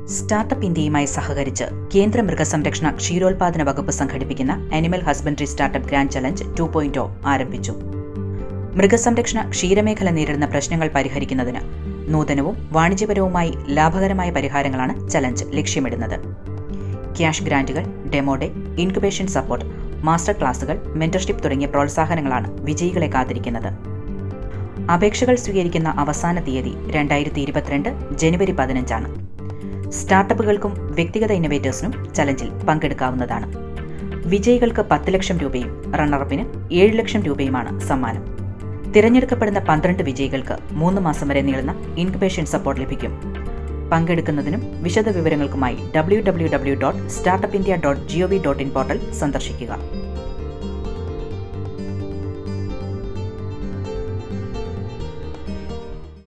startup ഇന്ത്യയുമായി സഹകരിച്ച് കേന്ദ്ര മൃഗസംരക്ഷണ ക്ഷീരോത്പാദന വകുപ്പ് സംഘടിപ്പിക്കുന്ന animal husbandry startup grand challenge two point ആരംഭിച്ചു മൃഗസംരക്ഷണ ക്ഷീരമേഖല നേരിടുന്ന പ്രശ്നങ്ങൾ പരിഹരിക്കുന്നതിന് നൂതനവും വാണിജ്യപരവുമായി ലാഭകരമായ പരിഹാരങ്ങളാണ് ചലഞ്ച് ലക്ഷ്യമിടുന്നത് ക്യാഷ് ഗ്രാന്റുകൾ demo day incubation support master ക്ലാസുകൾ മെന്റർഷിപ്പ് തുടങ്ങിയ പ്രോത്സാഹനങ്ങളാണ് വിജയികളെ കാത്തിരിക്കുന്നത് അപേക്ഷകൾ സ്വീകരിക്കുന്ന അവസാന തീയതി രണ്ടായിരത്തി ഇരുപത്തിരണ്ട് ജനുവരി പതിനഞ്ചാണ് സ്റ്റാർട്ടപ്പുകൾക്കും വ്യക്തിഗത ഇന്നൊവേറ്റേഴ്സിനും ചലഞ്ചിൽ പങ്കെടുക്കാവുന്നതാണ് വിജയികൾക്ക് പത്ത് ലക്ഷം രൂപയും റണ്ണറപ്പിന് ഏഴ് ലക്ഷം രൂപയുമാണ് സമ്മാനം തിരഞ്ഞെടുക്കപ്പെടുന്ന പന്ത്രണ്ട് വിജയികൾക്ക് മൂന്ന് മാസം വരെ നീളുന്ന ഇൻക്യുബേഷൻ സപ്പോർട്ട് ലഭിക്കും പങ്കെടുക്കുന്നതിനും വിശദ വിവരങ്ങൾക്കുമായി W W W dot startup India dot G O V dot in portal സന്ദർശിക്കുക